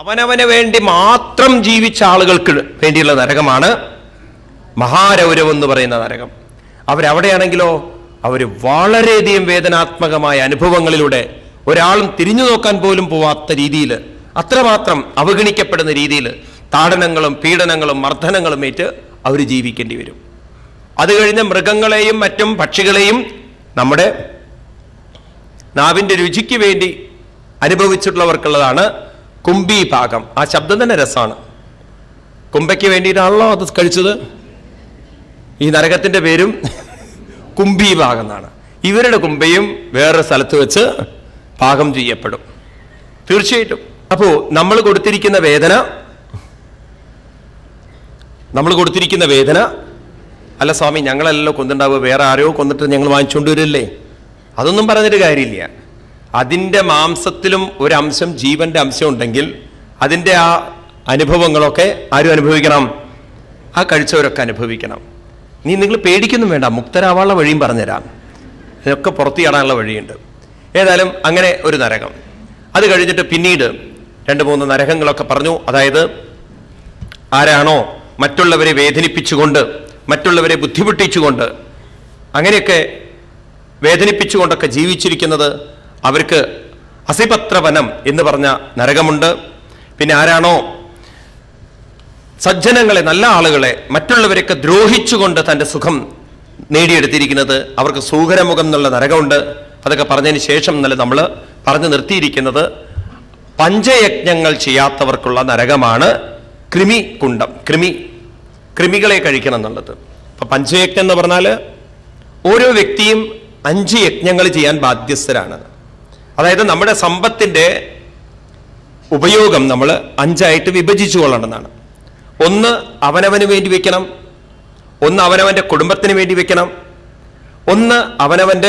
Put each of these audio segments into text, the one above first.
അവനവന് വേണ്ടി മാത്രം ജീവിച്ച ആളുകൾക്ക് വേണ്ടിയുള്ള നരകമാണ് മഹാരൗരവം എന്ന് പറയുന്ന നരകം അവരവിടെയാണെങ്കിലോ അവർ വളരെയധികം വേദനാത്മകമായ അനുഭവങ്ങളിലൂടെ ഒരാളും തിരിഞ്ഞു നോക്കാൻ പോലും പോവാത്ത രീതിയിൽ അത്രമാത്രം അവഗണിക്കപ്പെടുന്ന രീതിയിൽ താടനങ്ങളും പീഡനങ്ങളും മർദ്ദനങ്ങളും ഏറ്റ് അവർ ജീവിക്കേണ്ടി വരും അത് കഴിഞ്ഞ് മൃഗങ്ങളെയും മറ്റും പക്ഷികളെയും നമ്മുടെ നാവിന്റെ രുചിക്ക് വേണ്ടി അനുഭവിച്ചിട്ടുള്ളവർക്കുള്ളതാണ് കുംഭി ഭാഗം ആ ശബ്ദം തന്നെ രസമാണ് കുംഭയ്ക്ക് വേണ്ടിയിട്ടാണല്ലോ അത് കഴിച്ചത് ഈ നരകത്തിന്റെ പേരും കുംഭി ഭാഗം എന്നാണ് ഇവരുടെ കുംഭയും വേറൊരു സ്ഥലത്ത് വെച്ച് പാകം ചെയ്യപ്പെടും തീർച്ചയായിട്ടും അപ്പോ നമ്മൾ കൊടുത്തിരിക്കുന്ന വേദന നമ്മൾ കൊടുത്തിരിക്കുന്ന വേദന അല്ല സ്വാമി ഞങ്ങളല്ലോ കൊന്നുണ്ടാവുക വേറെ ആരോ കൊന്നിട്ട് ഞങ്ങൾ വാങ്ങിച്ചുകൊണ്ട് വരില്ലേ അതൊന്നും പറഞ്ഞിട്ട് കാര്യമില്ല അതിൻ്റെ മാംസത്തിലും ഒരു അംശം ജീവന്റെ അംശം ഉണ്ടെങ്കിൽ അതിൻ്റെ ആ അനുഭവങ്ങളൊക്കെ ആരും അനുഭവിക്കണം ആ കഴിച്ചവരൊക്കെ അനുഭവിക്കണം നീ നിങ്ങൾ പേടിക്കൊന്നും വേണ്ട മുക്തരാവാനുള്ള വഴിയും പറഞ്ഞുതരാം ഇതൊക്കെ പുറത്തു ചാടാനുള്ള വഴിയുണ്ട് ഏതായാലും അങ്ങനെ ഒരു നരകം അത് കഴിഞ്ഞിട്ട് പിന്നീട് രണ്ട് മൂന്ന് നരകങ്ങളൊക്കെ പറഞ്ഞു അതായത് ആരാണോ മറ്റുള്ളവരെ വേദനിപ്പിച്ചുകൊണ്ട് മറ്റുള്ളവരെ ബുദ്ധിമുട്ടിച്ചുകൊണ്ട് അങ്ങനെയൊക്കെ വേദനിപ്പിച്ചുകൊണ്ടൊക്കെ ജീവിച്ചിരിക്കുന്നത് അവർക്ക് അസിപത്രവനം എന്ന് പറഞ്ഞ നരകമുണ്ട് പിന്നെ ആരാണോ സജ്ജനങ്ങളെ നല്ല ആളുകളെ മറ്റുള്ളവരെയൊക്കെ ദ്രോഹിച്ചുകൊണ്ട് തൻ്റെ സുഖം നേടിയെടുത്തിരിക്കുന്നത് അവർക്ക് സൂകരമുഖം എന്നുള്ള നരകമുണ്ട് അതൊക്കെ പറഞ്ഞതിന് ശേഷം ഇന്നലെ നമ്മൾ പറഞ്ഞു നിർത്തിയിരിക്കുന്നത് പഞ്ചയജ്ഞങ്ങൾ ചെയ്യാത്തവർക്കുള്ള നരകമാണ് കൃമി കുണ്ടം കൃമി കൃമികളെ കഴിക്കണം എന്നുള്ളത് അപ്പൊ പഞ്ചയജ്ഞം എന്ന് പറഞ്ഞാൽ ഓരോ വ്യക്തിയും അഞ്ച് യജ്ഞങ്ങൾ ചെയ്യാൻ ബാധ്യസ്ഥരാണ് അതായത് നമ്മുടെ സമ്പത്തിന്റെ ഉപയോഗം നമ്മൾ അഞ്ചായിട്ട് വിഭജിച്ചു കൊള്ളണമെന്നാണ് ഒന്ന് അവനവന് വേണ്ടി വെക്കണം ഒന്ന് അവനവന്റെ കുടുംബത്തിന് വേണ്ടി വെക്കണം ഒന്ന് അവനവന്റെ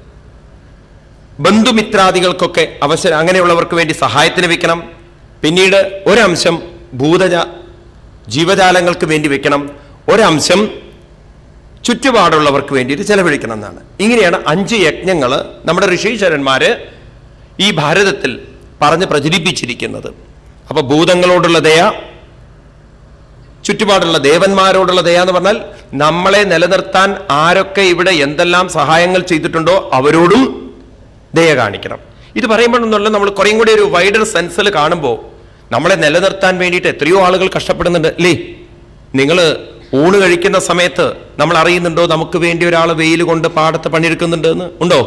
ബന്ധുമിത്രാദികൾക്കൊക്കെ അവസരം അങ്ങനെയുള്ളവർക്ക് വേണ്ടി സഹായത്തിന് വെക്കണം പിന്നീട് ഒരംശം ഭൂതജ ജീവജാലങ്ങൾക്ക് വേണ്ടി വെക്കണം ഒരംശം ചുറ്റുപാടുള്ളവർക്ക് വേണ്ടിയിട്ട് ചെലവഴിക്കണം എന്നാണ് ഇങ്ങനെയാണ് അഞ്ച് യജ്ഞങ്ങൾ നമ്മുടെ ഋഷീശ്വരന്മാര് ഈ ഭാരതത്തിൽ പറഞ്ഞ് പ്രചരിപ്പിച്ചിരിക്കുന്നത് അപ്പൊ ഭൂതങ്ങളോടുള്ള ദയ ചുറ്റുപാടുള്ള ദേവന്മാരോടുള്ള ദയ എന്ന് പറഞ്ഞാൽ നമ്മളെ നിലനിർത്താൻ ആരൊക്കെ ഇവിടെ എന്തെല്ലാം സഹായങ്ങൾ ചെയ്തിട്ടുണ്ടോ അവരോടും ദയ കാണിക്കണം ഇത് പറയുമ്പോഴൊന്നുമല്ല നമ്മൾ കുറേയും കൂടി ഒരു വൈഡർ സെൻസിൽ കാണുമ്പോൾ നമ്മളെ നിലനിർത്താൻ വേണ്ടിയിട്ട് എത്രയോ ആളുകൾ കഷ്ടപ്പെടുന്നുണ്ട് അല്ലേ നിങ്ങൾ ഊണ് കഴിക്കുന്ന സമയത്ത് നമ്മൾ അറിയുന്നുണ്ടോ നമുക്ക് വേണ്ടി ഒരാൾ വെയിൽ കൊണ്ട് പാടത്ത് പണിയെടുക്കുന്നുണ്ട് എന്ന് ഉണ്ടോ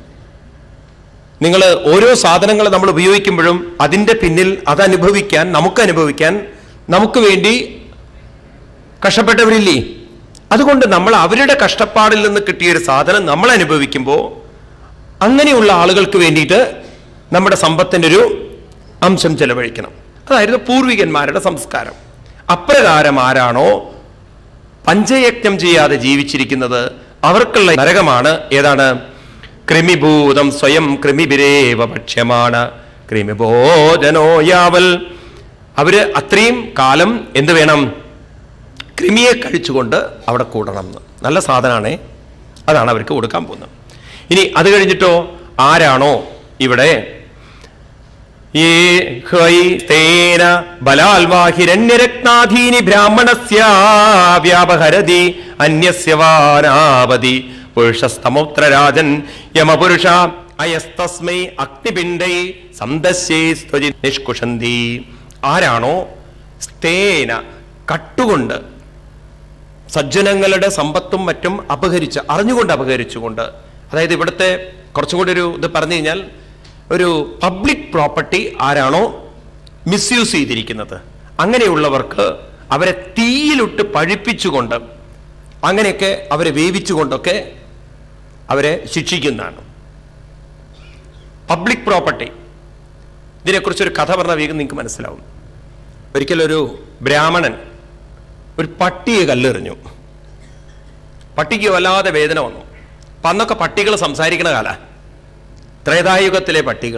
നിങ്ങൾ ഓരോ സാധനങ്ങൾ നമ്മൾ ഉപയോഗിക്കുമ്പോഴും അതിൻ്റെ പിന്നിൽ അത് അനുഭവിക്കാൻ നമുക്ക് അനുഭവിക്കാൻ നമുക്ക് വേണ്ടി കഷ്ടപ്പെട്ടവരില്ലേ അതുകൊണ്ട് നമ്മൾ അവരുടെ കഷ്ടപ്പാടിൽ നിന്ന് കിട്ടിയ ഒരു സാധനം നമ്മൾ അനുഭവിക്കുമ്പോൾ അങ്ങനെയുള്ള ആളുകൾക്ക് വേണ്ടിയിട്ട് നമ്മുടെ സമ്പത്തിൻ്റെ ഒരു അംശം ചെലവഴിക്കണം അതായിരുന്നു പൂർവികന്മാരുടെ സംസ്കാരം അപ്രകാരം ആരാണോ പഞ്ചയജ്ഞം ചെയ്യാതെ ജീവിച്ചിരിക്കുന്നത് അവർക്കുള്ള നരകമാണ് ഏതാണ് കൃമിഭൂതം സ്വയം കൃമിഭിരേവ ഭക്ഷ്യമാണ് കൃമിഭോജനോ യാവൽ അവര് അത്രയും കാലം എന്ത് വേണം കൃമിയെ കഴിച്ചുകൊണ്ട് അവിടെ കൂടണം എന്ന് നല്ല സാധനമാണേ അതാണ് അവർക്ക് കൊടുക്കാൻ പോകുന്നത് ഇനി അത് കഴിഞ്ഞിട്ടോ ആരാണോ ഇവിടെ ഈ ഹൈ തേന ബലാൽവാഹിരണ്യരത്നാധീനി ബ്രാഹ്മണസ്യ വ്യാപഹരതി അന്യസ്യവാനാവതി പുരുഷസ്തമോത്രരാജൻ യമപുരുഷ അയസ്തസ്മൈ അഗ്നിപിണ്ഡൈ സന്ദശ്യൈ സ്വജി നിഷ്കുഷന്തി ആരാണോ സ്തേന കട്ടുകൊണ്ട് സജ്ജനങ്ങളുടെ സമ്പത്തും മറ്റും അപഹരിച്ച് അറിഞ്ഞുകൊണ്ട് അപഹരിച്ചുകൊണ്ട് അതായത് ഇവിടുത്തെ കുറച്ചും കൂടി ഒരു ഇത് പറഞ്ഞു കഴിഞ്ഞാൽ ഒരു പബ്ലിക് പ്രോപ്പർട്ടി ആരാണോ മിസ്യൂസ് ചെയ്തിരിക്കുന്നത് അങ്ങനെയുള്ളവർക്ക് അവരെ തീയിലിട്ട് പഴിപ്പിച്ചുകൊണ്ട് അങ്ങനെയൊക്കെ അവരെ വേവിച്ചുകൊണ്ടൊക്കെ അവരെ ശിക്ഷിക്കുന്നതാണ് പബ്ലിക് പ്രോപ്പർട്ടി ഇതിനെക്കുറിച്ചൊരു കഥ പറഞ്ഞ വേഗം നിങ്ങൾക്ക് മനസ്സിലാവും ഒരിക്കലൊരു ബ്രാഹ്മണൻ ഒരു പട്ടിയെ കല്ലെറിഞ്ഞു പട്ടിക്ക് വല്ലാതെ വേദന വന്നു അപ്പൊ അന്നൊക്കെ പട്ടികൾ സംസാരിക്കണ കാല ത്രേതായുഗത്തിലെ പട്ടികൾ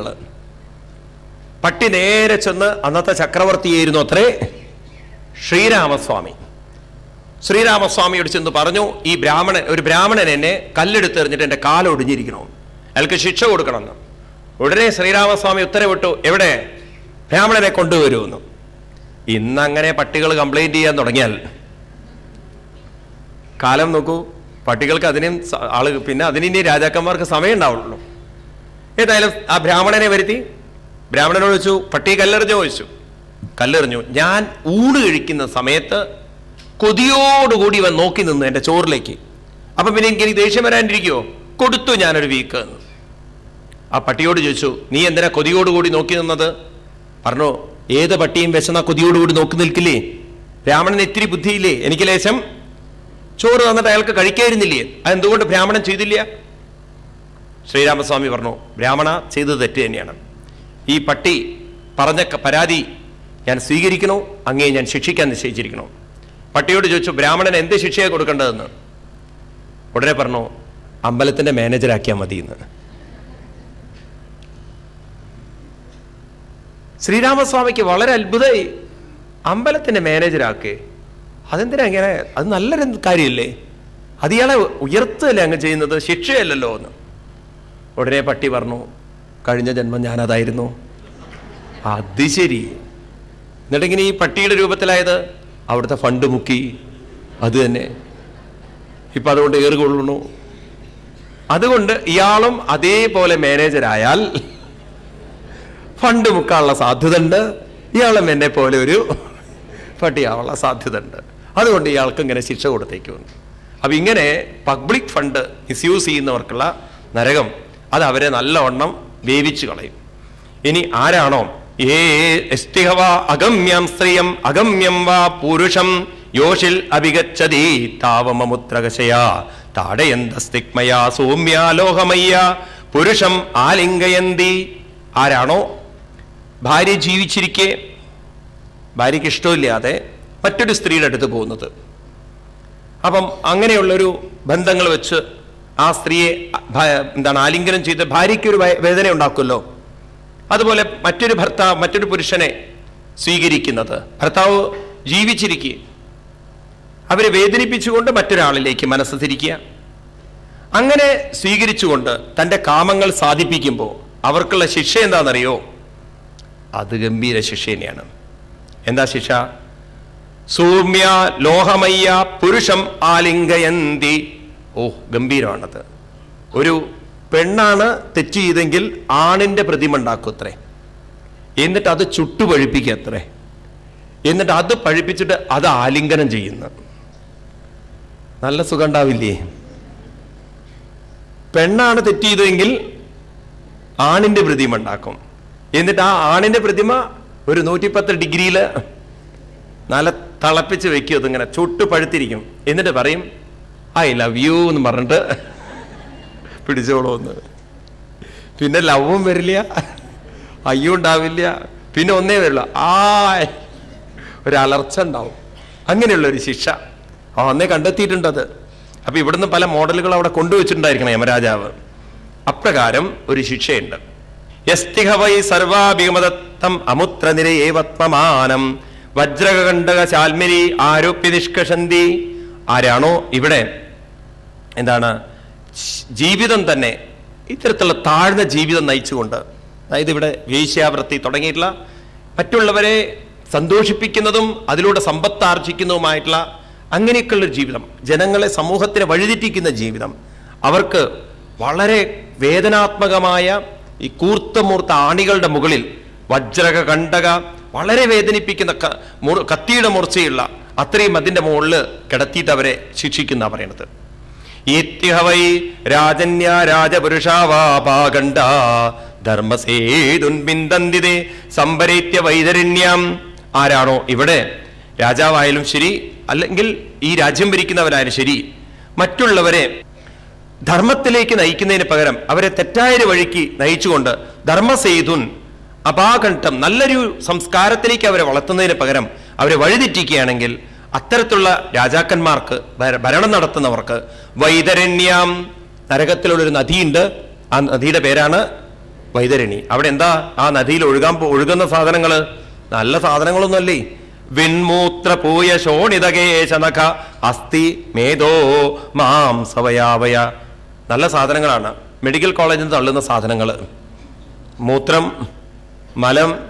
പട്ടി നേരെ ചെന്ന് അന്നത്തെ ചക്രവർത്തിയായിരുന്നു അത്രേ ശ്രീരാമസ്വാമി ശ്രീരാമസ്വാമിയോട് ചെന്ന് പറഞ്ഞു ഈ ബ്രാഹ്മണൻ ഒരു ബ്രാഹ്മണൻ എന്നെ കല്ലെടുത്തെറിഞ്ഞിട്ട് എൻ്റെ കാലൊടിഞ്ഞിരിക്കണോ അയാൾക്ക് ശിക്ഷ കൊടുക്കണമെന്ന് ഉടനെ ശ്രീരാമസ്വാമി ഉത്തരവിട്ടു എവിടെ ബ്രാഹ്മണനെ കൊണ്ടുവരുമെന്ന് ഇന്നങ്ങനെ പട്ടികൾ കംപ്ലൈന്റ് ചെയ്യാൻ തുടങ്ങിയാൽ കാലം നോക്കൂ പട്ടികൾക്ക് അതിനും സ- ആള് പിന്നെ അതിനി രാജാക്കന്മാർക്ക് സമയം ഉണ്ടാവുള്ളൂ ഏതായാലും ആ ബ്രാഹ്മണനെ വരുത്തി ബ്രാഹ്മണനോട് ചോദിച്ചു പട്ടി കല്ലെറിഞ്ഞോ ചോദിച്ചു കല്ലെറിഞ്ഞു ഞാൻ ഊണ് കഴിക്കുന്ന സമയത്ത് കൊതിയോടുകൂടി ഇവൻ നോക്കി നിന്ന് എൻ്റെ ചോറിലേക്ക് അപ്പം പിന്നെ എനിക്ക് എനിക്ക് ദേഷ്യം വരാണ്ടിരിക്കുമോ കൊടുത്തു ഞാനൊരു വീക്ക് എന്ന് ആ പട്ടിയോട് ചോദിച്ചു നീ എന്തിനാ കൊതിയോടുകൂടി നോക്കി നിന്നത് പറഞ്ഞു ഏത് പട്ടിയും വിശന്ന കൊതിയോടുകൂടി നോക്കി നിൽക്കില്ലേ ബ്രാഹ്മണന് ഇത്തിരി ബുദ്ധിയില്ലേ എനിക്ക് ലേശം ചോറ് തന്നിട്ട് അയാൾക്ക് കഴിക്കായിരുന്നില്ലേ അതെന്തുകൊണ്ട് ബ്രാഹ്മണൻ ചെയ്തില്ല ശ്രീരാമസ്വാമി പറഞ്ഞു ബ്രാഹ്മണ ചെയ്തത് തെറ്റ് തന്നെയാണ് ഈ പട്ടി പറഞ്ഞ ക- പരാതി ഞാൻ സ്വീകരിക്കണോ അങ്ങേ ഞാൻ ശിക്ഷിക്കാൻ നിശ്ചയിച്ചിരിക്കണോ പട്ടിയോട് ചോദിച്ചു ബ്രാഹ്മണൻ എന്ത് ശിക്ഷയെ കൊടുക്കേണ്ടതെന്ന് ഉടനെ പറഞ്ഞു അമ്പലത്തിന്റെ മാനേജരാക്കിയാൽ മതി എന്ന് ശ്രീരാമസ്വാമിക്ക് വളരെ അത്ഭുതമായി അമ്പലത്തിന്റെ മാനേജരാക്കേ അതെന്തിനാ ഇങ്ങനെ അത് നല്ലൊരു കാര്യമില്ലേ അത് ഇയാളെ ഉയർത്തല്ലേ അങ്ങ് ചെയ്യുന്നത് ശിക്ഷയല്ലല്ലോ എന്ന് ഉടനെ പട്ടി പറഞ്ഞു കഴിഞ്ഞ ജന്മം ഞാനതായിരുന്നു അത് ശരി എന്നിട്ടിങ്ങനെ ഈ പട്ടിയുടെ രൂപത്തിലായത് അവിടുത്തെ ഫണ്ട് മുക്കി അത് തന്നെ ഇപ്പൊ അതുകൊണ്ട് ഏറുകൊള്ളുന്നു അതുകൊണ്ട് ഇയാളും അതേപോലെ മാനേജരായാൽ ഫണ്ട് മുക്കാനുള്ള സാധ്യത ഉണ്ട് ഇയാളും എന്നെ പോലെ ഒരു പട്ടിയാവാനുള്ള സാധ്യത ഉണ്ട് അതുകൊണ്ട് ഇയാൾക്ക് ഇങ്ങനെ ശിക്ഷ കൊടുത്തേക്കുമെന്ന് അപ്പൊ ഇങ്ങനെ പബ്ലിക് ഫണ്ട് മിസ്യൂസ് ചെയ്യുന്നവർക്കുള്ള നരകം അത് അവരെ നല്ലവണ്ണം വേവിച്ചു കളയും ഇനി ആരാണോ ഏ എസ്തിഹവ അഗമ്യം സ്ത്രീയം അഗമ്യം വാ പുരുഷം യോഷിൽ അഭിഗച്ഛതി താവമമുത്രകശയാ താടയന്തസ്തിക്മയാ സൗമ്യ ലോഹമയ്യ പുരുഷം ആലിംഗയന്തി ആരാണോ ഭാര്യ ജീവിച്ചിരിക്കെ ഭാര്യയ്ക്ക് ഇഷ്ടമില്ലാതെ മറ്റൊരു സ്ത്രീയുടെ അടുത്ത് പോകുന്നത് അപ്പം അങ്ങനെയുള്ളൊരു ബന്ധങ്ങൾ വെച്ച് ആ സ്ത്രീയെ ഭ- എന്താണ് ആലിംഗനം ചെയ്ത് ഭാര്യയ്ക്ക് ഒരു വേ- വേദന ഉണ്ടാക്കുമല്ലോ അതുപോലെ മറ്റൊരു ഭർത്താവ് മറ്റൊരു പുരുഷനെ സ്വീകരിക്കുന്നത് ഭർത്താവ് ജീവിച്ചിരിക്കുക അവരെ വേദനിപ്പിച്ചുകൊണ്ട് മറ്റൊരാളിലേക്ക് മനസ്സ് തിരിക്കുക അങ്ങനെ സ്വീകരിച്ചുകൊണ്ട് തൻ്റെ കാമങ്ങൾ സാധിപ്പിക്കുമ്പോൾ അവർക്കുള്ള ശിക്ഷ എന്താണെന്നറിയോ അത് ഗംഭീര ശിക്ഷ തന്നെയാണ് എന്താ ശിക്ഷ സൗമ്യ ലോഹമയ്യ പുരുഷം ആലിംഗയന്തി ഓ ഗംഭീരമാണത് ഒരു പെണ്ണാണ് തെറ്റ് ചെയ്തെങ്കിൽ ആണിന്റെ പ്രതിമ ഉണ്ടാക്കും അത്രേ എന്നിട്ട് അത് ചുട്ടുപഴിപ്പിക്കുക അത്രേ എന്നിട്ട് അത് പഴിപ്പിച്ചിട്ട് അത് ആലിംഗനം ചെയ്യുന്നു നല്ല സുഖം ഉണ്ടാവില്ലേ പെണ്ണാണ് തെറ്റ് ചെയ്തതെങ്കിൽ ആണിന്റെ പ്രതിമ ഉണ്ടാക്കും എന്നിട്ട് ആ ആണിന്റെ പ്രതിമ ഒരു നൂറ്റിപ്പത്ത് ഡിഗ്രിയിൽ നല്ല തിളപ്പിച്ച് വെക്കും അതിങ്ങനെ ചുട്ട് പഴുത്തിരിക്കും എന്നിട്ട് പറയും ഐ ലവ് യു എന്ന് പറഞ്ഞിട്ട് പിടിച്ചോളൂ എന്ന് പിന്നെ ലവും വരില്ല അയ്യോ ഉണ്ടാവില്ല പിന്നെ ഒന്നേ വരില്ല ആ ഒരു അലർച്ച ഉണ്ടാവും അങ്ങനെയുള്ള ഒരു ശിക്ഷ ആ അന്നേ കണ്ടെത്തിയിട്ടുണ്ട് അത് അപ്പൊ ഇവിടുന്ന് പല മോഡലുകൾ അവിടെ കൊണ്ടുവച്ചിട്ടുണ്ടായിരിക്കണം യമരാജാവ് അപ്രകാരം ഒരു ശിക്ഷയുണ്ട് യസ്തിഹ വൈ സർവാഭിമതത്തം അമുത്ര നിരയേവത്മമാനം വജ്രകണ്ഠക ശാൽമിരി ആരോപ്യ നിഷ്കഷന്തി ആരാണോ ഇവിടെ എന്താണ് ശ്- ജീവിതം തന്നെ ഇത്തരത്തിലുള്ള താഴ്ന്ന ജീവിതം നയിച്ചുകൊണ്ട് അതായത് ഇവിടെ വേശ്യാവൃത്തി തുടങ്ങിയിട്ടുള്ള മറ്റുള്ളവരെ സന്തോഷിപ്പിക്കുന്നതും അതിലൂടെ സമ്പത്ത് ആർജിക്കുന്നതുമായിട്ടുള്ള അങ്ങനെയൊക്കെയുള്ള ഒരു ജീവിതം ജനങ്ങളെ സമൂഹത്തിനെ വഴിതെറ്റിക്കുന്ന ജീവിതം അവർക്ക് വളരെ വേദനാത്മകമായ ഈ കൂർത്തമൂർത്ത ആണികളുടെ മുകളിൽ വജ്രക കണ്ടക വളരെ വേദനിപ്പിക്കുന്ന ക- മുറ- കത്തിയുടെ മൂർച്ചയുള്ള അത്രയും അതിന്റെ മുകളിൽ കിടത്തിയിട്ട് അവരെ ശിക്ഷിക്കുന്ന പറയണത് ഈത്യഹവൈ രാജന്യ രാജപുരുഷാവാപാകണ്ഡ ധർമ്മസേതുൻബിന്ദന്തിതേ സംഭരേത്യ വൈതരണ്യം ആരാണോ ഇവിടെ രാജാവായാലും ശരി അല്ലെങ്കിൽ ഈ രാജ്യം ഭരിക്കുന്നവരായാലും ശരി മറ്റുള്ളവരെ ധർമ്മത്തിലേക്ക് നയിക്കുന്നതിന് പകരം അവരെ തെറ്റായൊരു വഴിക്ക് നയിച്ചുകൊണ്ട് ധർമ്മസേതുൻ അപാകണ്ഠം നല്ലൊരു സംസ്കാരത്തിലേക്ക് അവരെ വളർത്തുന്നതിന് പകരം അവരെ വഴിതെറ്റിക്കുകയാണെങ്കിൽ അത്തരത്തിലുള്ള രാജാക്കന്മാർക്ക് ഭര- ഭരണം നടത്തുന്നവർക്ക് വൈതരണ്യം നരകത്തിലുള്ളൊരു നദിയുണ്ട് ആ നദിയുടെ പേരാണ് വൈതരണി അവിടെ എന്താ ആ നദിയിൽ ഒഴുകാൻ പോ- ഒഴുകുന്ന സാധനങ്ങള് നല്ല സാധനങ്ങളൊന്നുമല്ലേ വിൺമൂത്ര പൂയ ശോണിതകേശനഖ അസ്ഥി മേധോ മാം സവയാവയ നല്ല സാധനങ്ങളാണ് മെഡിക്കൽ കോളേജിൽ നിന്ന് തള്ളുന്ന സാധനങ്ങൾ മൂത്രം മലം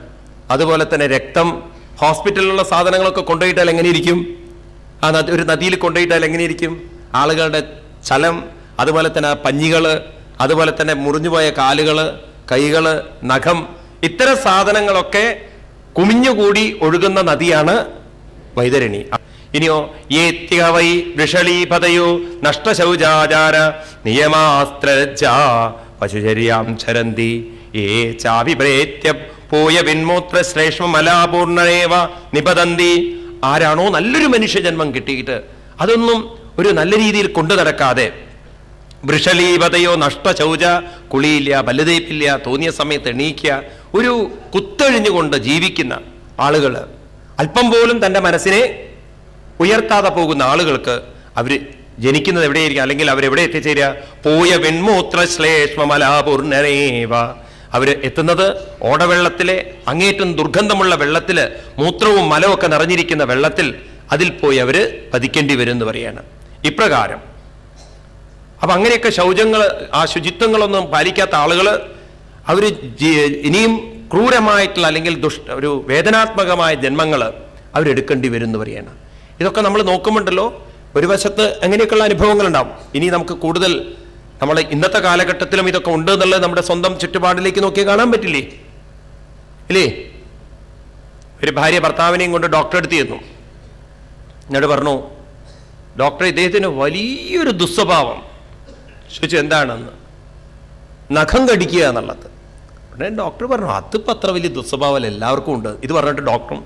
അതുപോലെ തന്നെ രക്തം ഹോസ്പിറ്റലിലുള്ള സാധനങ്ങളൊക്കെ കൊണ്ടുപോയിട്ടാൽ എങ്ങനെ ഇരിക്കും ആ നദി ഒരു നദിയിൽ കൊണ്ടുപോയിട്ടാൽ എങ്ങനെ ഇരിക്കും ആളുകളുടെ ചലം അതുപോലെ തന്നെ ആ പഞ്ഞികള് അതുപോലെ തന്നെ മുറിഞ്ഞുപോയ കാലുകള് കൈകള് നഖം ഇത്തരം സാധനങ്ങളൊക്കെ കുമിഞ്ഞുകൂടി ഒഴുകുന്ന നദിയാണ് വൈതരണി ഇനിയോ ഏത്യ വൈ വൃഷളീപതയോ നഷ്ടശൗചാചാര നിയമാസ്ത്രജ്ജ പശുചര്യാം ചരന്തി ഏ ചാവിപ്രേത്യ പോയ വിന്മൂത്ര ശ്ലേഷ്മമലാപൂർണേവ നിപതന്തി ആരാണോ നല്ലൊരു മനുഷ്യജന്മം കിട്ടിയിട്ട് അതൊന്നും ഒരു നല്ല രീതിയിൽ കൊണ്ടു നടക്കാതെ വൃഷലീപതയോ നഷ്ടചൗച കുളിയില്ല പല്ലുതേപ്പില്ല തോന്നിയ സമയത്ത് എണീക്കുക ഒരു കുത്തൊഴിഞ്ഞുകൊണ്ട് ജീവിക്കുന്ന ആളുകൾ അല്പം പോലും തൻ്റെ മനസ്സിനെ ഉയർത്താതെ പോകുന്ന ആളുകൾക്ക് അവര് ജനിക്കുന്നത് എവിടെയായിരിക്കും അല്ലെങ്കിൽ അവരെവിടെ എത്തിച്ചേരുക പോയ വെൺമൂത്ര ശ്ലേഷ്മമലാപൂർണനേവ അവര് എത്തുന്നത് ഓടവെള്ളത്തിലെ അങ്ങേറ്റം ദുർഗന്ധമുള്ള വെള്ളത്തില് മൂത്രവും മലവും ഒക്കെ നിറഞ്ഞിരിക്കുന്ന വെള്ളത്തിൽ അതിൽ പോയി അവര് പതിക്കേണ്ടി വരും എന്ന് പറയാണ് ഇപ്രകാരം അപ്പൊ അങ്ങനെയൊക്കെ ശൗചങ്ങൾ ആ ശുചിത്വങ്ങളൊന്നും പാലിക്കാത്ത ആളുകൾ അവര് ജി- ഇനിയും ക്രൂരമായിട്ടുള്ള അല്ലെങ്കിൽ ദുഷ്ട ഒരു വേദനാത്മകമായ ജന്മങ്ങൾ അവരെടുക്കേണ്ടി വരും എന്ന് പറയാണ് ഇതൊക്കെ നമ്മൾ നോക്കുമ്പോണ്ടല്ലോ ഒരു വശത്ത് അങ്ങനെയൊക്കെയുള്ള അനുഭവങ്ങൾ ഉണ്ടാവും ഇനി നമുക്ക് കൂടുതൽ നമ്മളെ ഇന്നത്തെ കാലഘട്ടത്തിലും ഇതൊക്കെ ഉണ്ട് എന്നുള്ളത് നമ്മുടെ സ്വന്തം ചുറ്റുപാടിലേക്ക് നോക്കി കാണാൻ പറ്റില്ലേ ഇല്ലേ ഒരു ഭാര്യ ഭർത്താവിനെയും കൊണ്ട് ഡോക്ടറെ അടുത്ത് ചെന്നു എന്നിട്ട് പറഞ്ഞു ഡോക്ടർ ഇദ്ദേഹത്തിന് വലിയൊരു ദുസ്വഭാവം ചോദിച്ചു എന്താണെന്ന് നഖം കടിക്കുക എന്നുള്ളത് ഉടനെ ഡോക്ടർ പറഞ്ഞു അതിപ്പോ അത്ര വലിയ ദുസ്വഭാവമല്ല എല്ലാവർക്കും ഉണ്ട് ഇത് പറഞ്ഞിട്ട് ഡോക്ടറും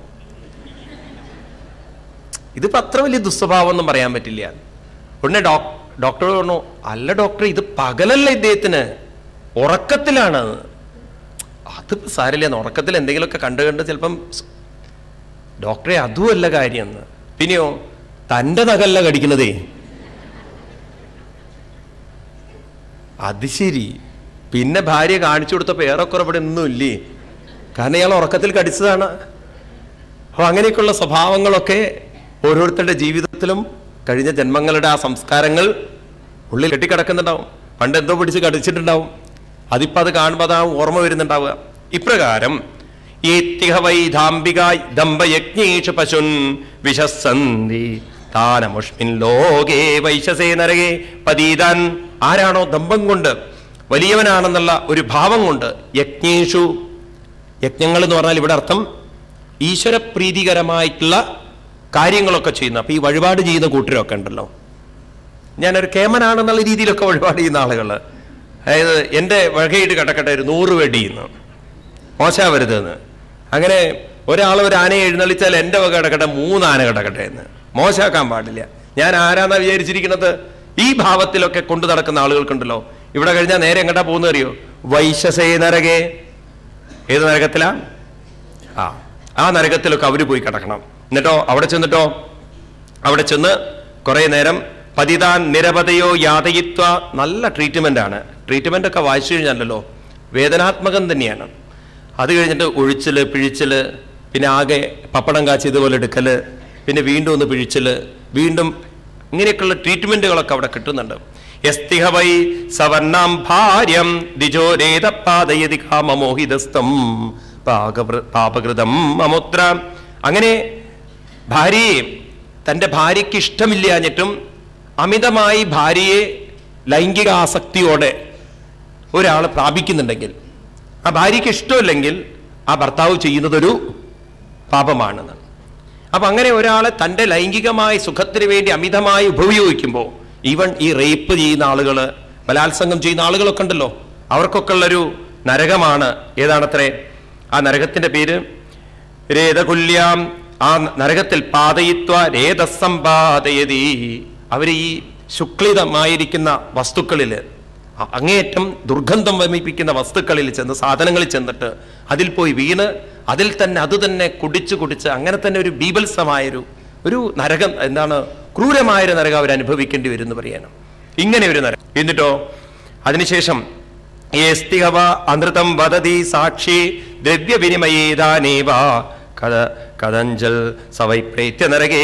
ഇതിപ്പോ അത്ര വലിയ ദുസ്വഭാവം ഒന്നും പറയാൻ പറ്റില്ല ഉടനെ ഡോക് ഡോക്ടർ പറഞ്ഞു അല്ല ഡോക്ടർ ഇത് പകലല്ല ഇദ്ദേഹത്തിന് ഉറക്കത്തിലാണ് അതിപ്പോ സാരില്ല ഉറക്കത്തിൽ എന്തെങ്കിലുമൊക്കെ കണ്ടു കണ്ട് ചിലപ്പം സ്- ഡോക്ടറെ അതുമല്ല കാര്യം എന്ന് പിന്നെയോ തൻ്റെ നഖല്ല കടിക്കുന്നതേ അത് ശരി പിന്നെ ഭാര്യ കാണിച്ചു കൊടുത്തപ്പോ ഏറെക്കുറെ ഇവിടെ ഒന്നും ഇല്ലേ കാരണം ഇയാൾ ഉറക്കത്തിൽ കടിച്ചതാണ് അപ്പൊ അങ്ങനെയൊക്കെയുള്ള സ്വഭാവങ്ങളൊക്കെ ഓരോരുത്തരുടെ ജീവിതത്തിലും കഴിഞ്ഞ ജന്മങ്ങളുടെ ആ സംസ്കാരങ്ങൾ ഉള്ളിൽ കെട്ടിക്കിടക്കുന്നുണ്ടാവും പണ്ട് എന്തോ പിടിച്ച് കടിച്ചിട്ടുണ്ടാവും അതിപ്പോ അത് കാണുമ്പോൾ അതാ ഓർമ്മ വരുന്നുണ്ടാവുക ഇപ്രകാരം ഏത്തിഹ വൈ ധാംബിക ദമ്പയജ്ഞേഷു പശുൻ വിശസ്സന്തി താനമുഷ്മിൻ ലോകേ വൈശസേ നരകേ പതീതാൻ ആരാണോ ദമ്പം കൊണ്ട് വലിയവനാണെന്നുള്ള ഒരു ഭാവം കൊണ്ട് യജ്ഞേഷു യജ്ഞങ്ങൾ എന്ന് പറഞ്ഞാൽ ഇവിടെ അർത്ഥം ഈശ്വരപ്രീതികരമായിട്ടുള്ള കാര്യങ്ങളൊക്കെ ചെയ്യുന്ന അപ്പൊ ഈ വഴിപാട് ചെയ്യുന്ന കൂട്ടരൊക്കെ ഉണ്ടല്ലോ ഞാനൊരു കേമനാണെന്നുള്ള രീതിയിലൊക്കെ വഴിപാട് ചെയ്യുന്ന ആളുകൾ അതായത് എൻ്റെ വകയിട്ട് കിടക്കട്ടെ ഒരു നൂറ് വെടിയുന്നു മോശമാവരുതെന്ന് അങ്ങനെ ഒരാൾ ഒരു ആനയെ എഴുന്നള്ളിച്ചാൽ എൻ്റെ വക കിടക്കട്ടെ മൂന്ന് ആന കിടക്കട്ടെ എന്ന് മോശമാക്കാൻ പാടില്ല ഞാൻ ആരാന്നാ വിചാരിച്ചിരിക്കുന്നത് ഈ ഭാവത്തിലൊക്കെ കൊണ്ടു നടക്കുന്ന ആളുകൾക്കുണ്ടല്ലോ ഇവിടെ കഴിഞ്ഞാൽ നേരെ എങ്ങോട്ടാ പോകുന്ന അറിയോ വൈശസേ നരകേ ഏത് നരകത്തിലാ ആ ആ നരകത്തിലൊക്കെ അവര് പോയി കിടക്കണം എന്നിട്ടോ അവിടെ ചെന്നിട്ടോ അവിടെ ചെന്ന് കുറെ നേരം പതിതാൻ നിരവധയോ യാതയിത്വ നല്ല ട്രീറ്റ്മെന്റ് ആണ് ട്രീറ്റ്മെന്റ് ഒക്കെ വായിച്ചു കഴിഞ്ഞാലല്ലോ വേദനാത്മകം തന്നെയാണ് അത് കഴിഞ്ഞിട്ട് ഒഴിച്ചില് പിഴിച്ചില് പിന്നെ ആകെ പപ്പടം കാച്ചി ഇതുപോലെ എടുക്കല് പിന്നെ വീണ്ടും ഒന്ന് പിഴിച്ചില് വീണ്ടും ഇങ്ങനെയൊക്കെയുള്ള ട്രീറ്റ്മെന്റുകളൊക്കെ അവിടെ കിട്ടുന്നുണ്ട് യസ്തിഹ വൈ സവർണാം ഭാര്യം ദിജോരേതപ്പാദയതി കാമമോഹിതസ്ഥം പാകവൃ- പാപകൃതം അമുദ്ര അങ്ങനെ ഭാര്യയെ തൻ്റെ ഭാര്യയ്ക്ക് ഇഷ്ടമില്ലാഞ്ഞിട്ടും അമിതമായി ഭാര്യയെ ലൈംഗിക ആസക്തിയോടെ ഒരാൾ പ്രാപിക്കുന്നുണ്ടെങ്കിൽ ആ ഭാര്യയ്ക്ക് ഇഷ്ടമില്ലെങ്കിൽ ആ ഭർത്താവ് ചെയ്യുന്നതൊരു പാപമാണെന്ന് അപ്പൊ അങ്ങനെ ഒരാളെ തൻ്റെ ലൈംഗികമായ സുഖത്തിന് വേണ്ടി അമിതമായി ഉപയോഗിക്കുമ്പോൾ ഈവൻ ഈ റേപ്പ് ചെയ്യുന്ന ആളുകൾ ബലാത്സംഗം ചെയ്യുന്ന ആളുകളൊക്കെ ഉണ്ടല്ലോ അവർക്കൊക്കെ ഉള്ളൊരു നരകമാണ് ഏതാണത്രേ ആ നരകത്തിന്റെ പേര് രേതകുല്യാം ആ നരകത്തിൽ പാതയിത്വ രേതസമ്പാദയതി അവർ ഈ ശുക്ലിതമായിരിക്കുന്ന വസ്തുക്കളിൽ അ- അങ്ങേയറ്റം ദുർഗന്ധം വമിപ്പിക്കുന്ന വസ്തുക്കളിൽ ചെന്ന് സാധനങ്ങളിൽ ചെന്നിട്ട് അതിൽ പോയി വീണ് അതിൽ തന്നെ അത് തന്നെ കുടിച്ച് കുടിച്ച് അങ്ങനെ തന്നെ ഒരു ബീഭത്സമായൊരു ഒരു നരകം എന്താണ് ക്രൂരമായൊരു നരകം അവർ അനുഭവിക്കേണ്ടി വരും എന്ന് പറയാനും ഇങ്ങനെ ഒരു നരകം എന്നിട്ടോ അതിനുശേഷം ഏസ്തിഹവ അനൃതം വദതി സാക്ഷി ദ്രവ്യവിനിമയേതാനേവ കഥ കഥഞ്ചൽ സവൈപ്രേത്യ നരകേ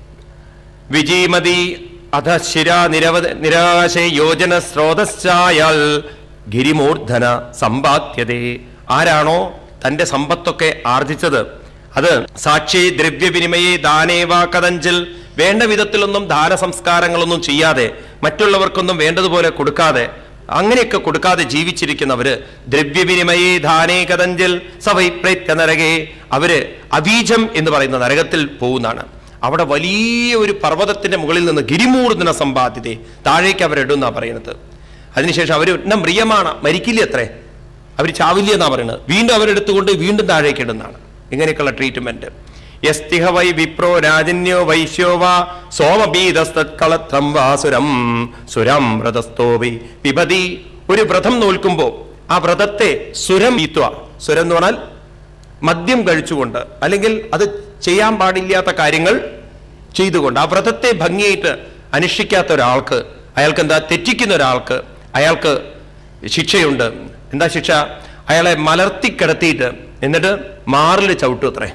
വിജീമതി അധ ശിര നിരവധ നിരാശേ യോജന സ്രോതസ്സായാൽ ഗിരിമൂർധന സമ്പാദ്യതേ ആരാണോ തന്റെ സമ്പത്തൊക്കെ ആർജിച്ചത് അത് സാക്ഷി ദ്രവ്യവിനിമയെ ദാനേവ കഥഞ്ചിൽ വേണ്ട വിധത്തിലൊന്നും ദാന സംസ്കാരങ്ങളൊന്നും ചെയ്യാതെ മറ്റുള്ളവർക്കൊന്നും വേണ്ടതുപോലെ കൊടുക്കാതെ അങ്ങനെയൊക്കെ കൊടുക്കാതെ ജീവിച്ചിരിക്കുന്നവര് ദ്രവ്യവിനിമയേ ധാനേ കഥഞ്ചിൽ സവൈപ്രേത്യ നരകേ അവര് അവീജം എന്ന് പറയുന്ന നരകത്തിൽ പോകുന്നതാണ് അവിടെ വലിയ ഒരു പർവ്വതത്തിന്റെ മുകളിൽ നിന്ന് ഗിരിമൂർധന സമ്പാദ്യത്തെ താഴേക്ക് അവരിടുന്ന പറയുന്നത് അതിനുശേഷം അവർ എണ്ണം പ്രിയമാണ് മരിക്കില്ല അത്രേ അവർ ചാവില്ല എന്നാ പറയുന്നത് വീണ്ടും അവരെടുത്തുകൊണ്ട് വീണ്ടും താഴേക്ക് ഇടുന്നതാണ് ഇങ്ങനെയൊക്കെയുള്ള ട്രീറ്റ്മെന്റ് യസ്തിഹ വൈ വിപ്രോ രാജന്യോ വൈശ്യോ വാ സോമബീതസ്തത്കളത്രം വാ സുരം സുരം വ്രതസ്ഥോ വൈ പിബതി ഒരു വ്രതം നോൽക്കുമ്പോ ആ വ്രതത്തെ സുരം ഈത്വ സുരം എന്ന് പറഞ്ഞാൽ മദ്യം കഴിച്ചുകൊണ്ട് അല്ലെങ്കിൽ അത് ചെയ്യാൻ പാടില്ലാത്ത കാര്യങ്ങൾ ചെയ്തുകൊണ്ട് ആ വ്രതത്തെ ഭംഗിയായിട്ട് അനുഷ്ഠിക്കാത്ത ഒരാൾക്ക് അയാൾക്ക് എന്താ തെറ്റിക്കുന്ന ഒരാൾക്ക് അയാൾക്ക് ശിക്ഷയുണ്ട് എന്താ ശിക്ഷ അയാളെ മലർത്തി കിടത്തിയിട്ട് എന്നിട്ട് മാറിൽ ചവിട്ടും അത്രേ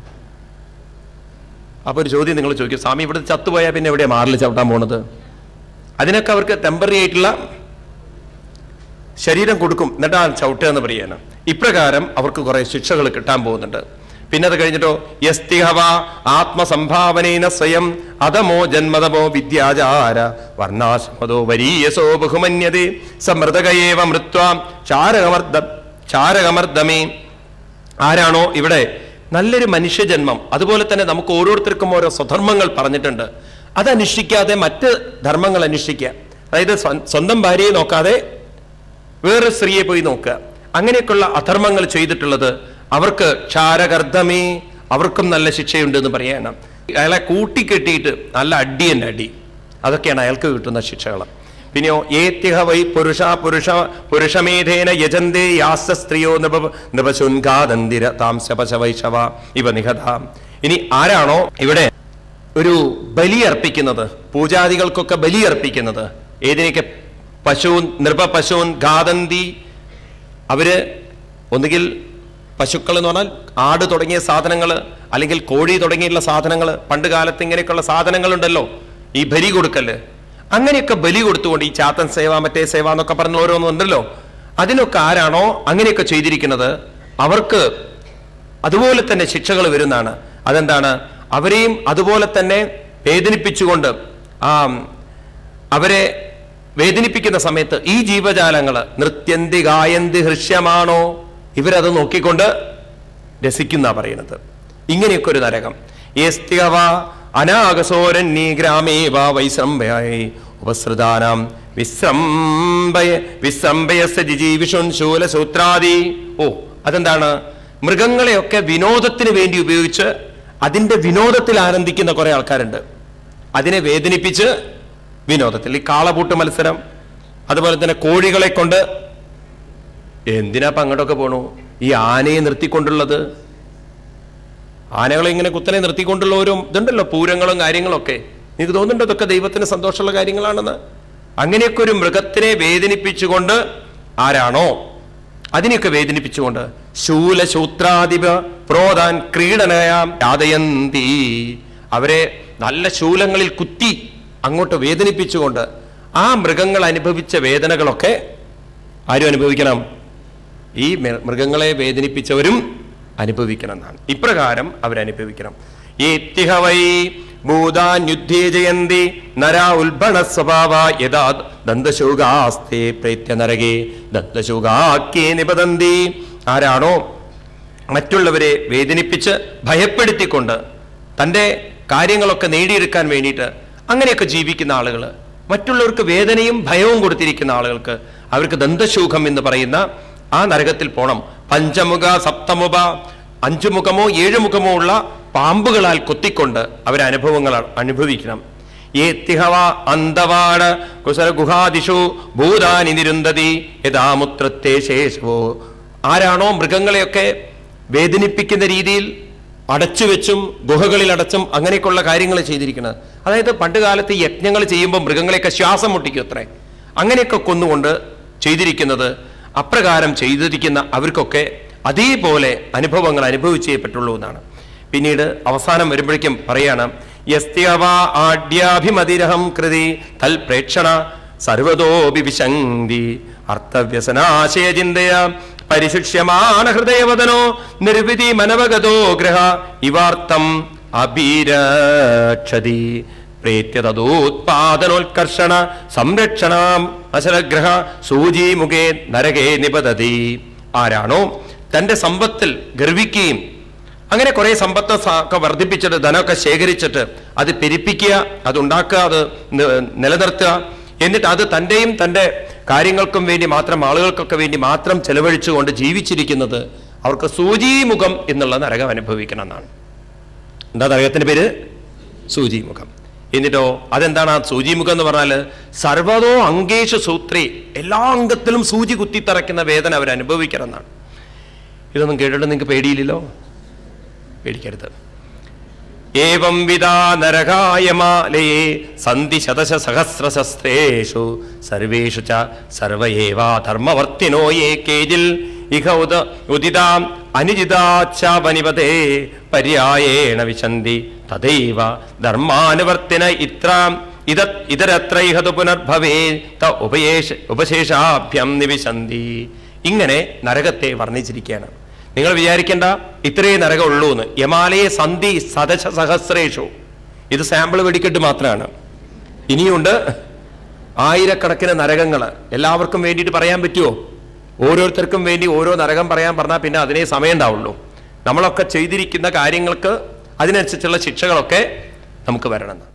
അപ്പൊ ഒരു ചോദ്യം നിങ്ങൾ ചോദിക്കും സ്വാമി ഇവിടെ ചത്തുപോയാൽ പിന്നെ എവിടെയാ മാറിൽ ചവിട്ടാൻ പോണത് അതിനൊക്കെ അവർക്ക് ടെമ്പററി ആയിട്ടുള്ള ശരീരം കൊടുക്കും എന്നിട്ട് ആ ചവിട്ടുക എന്ന് പറയാണ് ഇപ്രകാരം അവർക്ക് കുറെ ശിക്ഷകൾ കിട്ടാൻ പോകുന്നുണ്ട് പിന്നെ അത് കഴിഞ്ഞിട്ടോ യസ്തിഹവ ആത്മസംഭാവനേന സ്വയം അധമോ ജന്മതമോ വിദ്യാചാര വർണ്ണാശ്രമതോ വരീയസോ ബഹുമന്യതേ സമൃതകയേവ മൃത്വാം ചാരകമർദ്ദ ചാരകമർദ്ദമേ ആരാണോ ഇവിടെ നല്ലൊരു മനുഷ്യജന്മം അതുപോലെ തന്നെ നമുക്ക് ഓരോരുത്തർക്കും ഓരോ സ്വധർമ്മങ്ങൾ പറഞ്ഞിട്ടുണ്ട് അത് അനുഷ്ഠിക്കാതെ മറ്റ് ധർമ്മങ്ങൾ അനുഷ്ഠിക്കുക അതായത് സ്വ- സ്വന്തം ഭാര്യയെ നോക്കാതെ വേറെ സ്ത്രീയെ പോയി നോക്കുക അങ്ങനെയൊക്കെയുള്ള അധർമ്മങ്ങൾ ചെയ്തിട്ടുള്ളത് അവർക്ക് ക്ഷാരകർദ്ധമേ അവർക്കും നല്ല ശിക്ഷയുണ്ട് എന്ന് പറയണം അയാളെ കൂട്ടിക്കെട്ടിയിട്ട് നല്ല അടി തന്നെ അടി അതൊക്കെയാണ് അയാൾക്ക് കിട്ടുന്ന ശിക്ഷകൾ പിന്നെയോ ഏത്യഹ വൈ പുരുഷ പുരുഷ പുരുഷമേധേന യജന്തേ യാസ സ്ത്രീയോ നൃപ നൃപശുൻകാതന്തിര താംശപശ വൈഷവ ഇവ നിഹത ഇനി ആരാണോ ഇവിടെ ഒരു ബലി അർപ്പിക്കുന്നത് പൂജാദികൾക്കൊക്കെ ബലി അർപ്പിക്കുന്നത് ഏതിനൊക്കെ പശുൻ നൃപ പശുൻ ഗാദന്തി അവര് ഒന്നുകിൽ പശുക്കൾ എന്ന് പറഞ്ഞാൽ ആട് തുടങ്ങിയ സാധനങ്ങൾ അല്ലെങ്കിൽ കോഴി തുടങ്ങിയുള്ള സാധനങ്ങൾ പണ്ട് കാലത്ത് ഇങ്ങനെയൊക്കെയുള്ള സാധനങ്ങളുണ്ടല്ലോ ഈ ബലി കൊടുക്കല് അങ്ങനെയൊക്കെ ബലി കൊടുത്തുകൊണ്ട് ഈ ചാത്തൻ സേവ മറ്റേ സേവ എന്നൊക്കെ പറഞ്ഞ ഓരോന്നുണ്ടല്ലോ അതിനൊക്കെ ആരാണോ അങ്ങനെയൊക്കെ ചെയ്തിരിക്കുന്നത് അവർക്ക് അതുപോലെ തന്നെ ശിക്ഷകൾ വരുന്നതാണ് അതെന്താണ് അവരെയും അതുപോലെ തന്നെ വേദനിപ്പിച്ചുകൊണ്ട് ആ അവരെ വേദനിപ്പിക്കുന്ന സമയത്ത് ഈ ജീവജാലങ്ങൾ നൃത്യന്തി ഗായന്തി ഹൃഷ്യമാണോ ഇവരത് നോക്കിക്കൊണ്ട് രസിക്കുന്ന പറയുന്നത് ഇങ്ങനെയൊക്കെ ഒരു നരകം യേസ്തികവ അനാഗസോരന്യേ ഗ്രാമേ വാ വൈശ്രംഭയായി ഉപസൃതാനാം വിശ്രംഭയ വിശ്രംഭയസ് ജിജീവിഷുൻ ശൂലസൂത്രാദി ഓ അതെന്താണ് മൃഗങ്ങളെയൊക്കെ വിനോദത്തിന് വേണ്ടി ഉപയോഗിച്ച് അതിന്റെ വിനോദത്തിൽ ആനന്ദിക്കുന്ന കുറെ ആൾക്കാരുണ്ട് അതിനെ വേദനിപ്പിച്ച് വിനോദത്തിൽ ഈ കാളപൂട്ട് മത്സരം അതുപോലെ തന്നെ കോഴികളെ കൊണ്ട് എന്തിനാ ഇപ്പൊ അങ്ങോട്ടൊക്കെ പോണു ഈ ആനയെ നിർത്തിക്കൊണ്ടുള്ളത് ആനകളെ ഇങ്ങനെ കുത്തനെ നിർത്തിക്കൊണ്ടുള്ള ഓരോ ഇതുണ്ടല്ലോ പൂരങ്ങളും കാര്യങ്ങളൊക്കെ നിങ്ങൾക്ക് തോന്നുന്നുണ്ടോ ഇതൊക്കെ ദൈവത്തിന് സന്തോഷമുള്ള കാര്യങ്ങളാണെന്ന് അങ്ങനെയൊക്കെ ഒരു മൃഗത്തിനെ വേദനിപ്പിച്ചുകൊണ്ട് ആരാണോ അതിനെയൊക്കെ വേദനിപ്പിച്ചുകൊണ്ട് ശൂലശൂത്രാധിപ പ്രോതാൻ ക്രീഡനയാം യാതയന്തി അവരെ നല്ല ശൂലങ്ങളിൽ കുത്തി അങ്ങോട്ട് വേദനിപ്പിച്ചുകൊണ്ട് ആ മൃഗങ്ങൾ അനുഭവിച്ച വേദനകളൊക്കെ ആരും അനുഭവിക്കണം ഈ മൃ- മൃഗങ്ങളെ വേദനിപ്പിച്ചവരും അനുഭവിക്കണം എന്നാണ് ഇപ്രകാരം അവരനുഭവിക്കണം ഏത്യഹ വൈ ഭൂതാന്യുദ്ധേ ജയന്തി നരാ ഉൽബണ സ്വഭാവ യഥാ ദന്തശൂകാസ്തേ പ്രേത്യ നരകേ ദന്തശൂകാക്കേ നിപതന്തി ആരാണോ മറ്റുള്ളവരെ വേദനിപ്പിച്ച് ഭയപ്പെടുത്തിക്കൊണ്ട് തൻ്റെ കാര്യങ്ങളൊക്കെ നേടിയെടുക്കാൻ വേണ്ടിയിട്ട് അങ്ങനെയൊക്കെ ജീവിക്കുന്ന ആളുകൾ മറ്റുള്ളവർക്ക് വേദനയും ഭയവും കൊടുത്തിരിക്കുന്ന ആളുകൾക്ക് അവർക്ക് ദന്തശൂഖം എന്ന് പറയുന്ന ആ നരകത്തിൽ പോണം പഞ്ചമുഖ സപ്തമുഖ അഞ്ചു മുഖമോ ഏഴു മുഖമോ ഉള്ള പാമ്പുകളാൽ കൊത്തിക്കൊണ്ട് അവരെ അനുഭവങ്ങൾ അനുഭവിക്കണം ഏത്തിഹവ അന്തവാണ കുശല ഗുഹാദിഷു ഭൂതാനി നിരുന്തതി യഥാമുത്രത്തെ ശേഷവോ ആരാണോ മൃഗങ്ങളെയൊക്കെ വേദനിപ്പിക്കുന്ന രീതിയിൽ അടച്ചു വെച്ചും ഗുഹകളിൽ അടച്ചും അങ്ങനെയൊക്കെയുള്ള കാര്യങ്ങൾ ചെയ്തിരിക്കുന്നത് അതായത് പണ്ട് കാലത്ത് ഈ യജ്ഞങ്ങൾ ചെയ്യുമ്പോൾ മൃഗങ്ങളെയൊക്കെ ശ്വാസം മുട്ടിക്കും അത്രേ അങ്ങനെയൊക്കെ കൊന്നുകൊണ്ട് ചെയ്തിരിക്കുന്നത് അപ്രകാരം ചെയ്തിരിക്കുന്ന അവർക്കൊക്കെ അതേപോലെ അനുഭവങ്ങൾ അനുഭവിച്ചേ പറ്റുള്ളൂ എന്നാണ് പിന്നീട് അവസാനം വരുമ്പോഴേക്കും പറയാണ് യസ്ത്യവ ആഢ്യാഭിമതിരഹം കൃതി തൽ പ്രേക്ഷണ സർവതോപി വിശങ്തി അർത്ഥവ്യസനാശയ ചിന്തയ പരിശിക്ഷ്യമാണ ഹൃദയവദനോ നിർവിധി മനവഗതോ ഗ്രഹ ഇവാർത്ഥം അഭിരക്ഷതി പ്രേത്യതോത്പാദനോത്കർഷണ സംരക്ഷണാം അശരഗ്രഹ സൂചിമുഖേ നരകേ നിപതതി ആരാണോ തന്റെ സമ്പത്തിൽ ഗർവിക്കുകയും അങ്ങനെ കുറെ സമ്പത്ത് സ- ഒക്കെ വർദ്ധിപ്പിച്ചിട്ട് ധനമൊക്കെ ശേഖരിച്ചിട്ട് അത് പെരുപ്പിക്കുക അത് ഉണ്ടാക്കുക അത് നി- നിലനിർത്തുക എന്നിട്ട് അത് തൻ്റെയും തൻ്റെ കാര്യങ്ങൾക്കും വേണ്ടി മാത്രം ആളുകൾക്കൊക്കെ വേണ്ടി മാത്രം ചെലവഴിച്ചുകൊണ്ട് ജീവിച്ചിരിക്കുന്നത് അവർക്ക് സൂചിമുഖം എന്നുള്ള നരകം അനുഭവിക്കണം എന്നാണ് എന്താ നരകത്തിന്റെ പേര് സൂചിമുഖം എന്നിട്ടോ അതെന്താണ് ആ സൂചിമുഖം എന്ന് പറഞ്ഞാൽ സർവതോ അങ്കേഷ സൂത്രേ എല്ലാ അംഗത്തിലും സൂചി കുത്തിത്തറയ്ക്കുന്ന വേദന അവർ അനുഭവിക്കണം എന്നാണ് ഇതൊന്നും കേട്ടിട്ട് നിങ്ങൾക്ക് പേടിയില്ലല്ലോ പേടിക്കരുത് ഏവം വിധാ നരകായമാലയേ സന്ധി ശതശ സഹസ്രശസ്ത്രേഷു സർവേഷു ച സർവയേവാ ധർമ്മവർത്തിനോ യേ കേജിൽ ഇഹ ഉദ ഉദിതാം അനുജിതാച്ചാപനിപതേ പര്യായേണ വിശന്തി തദൈവ ധർമാനുവർത്തിന ഇത്രാം ഇത ഇതരത്ര ഇഹതു പുനർഭവേ ത ഉപയേഷ ഉപശേഷാഭ്യം നിവിശന്തി ഇങ്ങനെ നരകത്തെ വർണ്ണിച്ചിരിക്കുകയാണ് നിങ്ങൾ വിചാരിക്കേണ്ട ഇത്രയേ നരകം ഉള്ളൂ എന്ന് യമാലയെ സന്ധി സദശ സഹസ്രേഷു ഇത് സാമ്പിൾ വെടിക്കെട്ട് മാത്രമാണ് ഇനിയുണ്ട് ആയിരക്കണക്കിന് നരകങ്ങൾ എല്ലാവർക്കും വേണ്ടിയിട്ട് പറയാൻ പറ്റുമോ ഓരോരുത്തർക്കും വേണ്ടി ഓരോ നരകം പറയാൻ പറഞ്ഞാൽ പിന്നെ അതിനേ സമയം ഉണ്ടാവുള്ളൂ നമ്മളൊക്കെ ചെയ്തിരിക്കുന്ന കാര്യങ്ങൾക്ക് അതിനനുസരിച്ചുള്ള ശിക്ഷകളൊക്കെ നമുക്ക് വരണം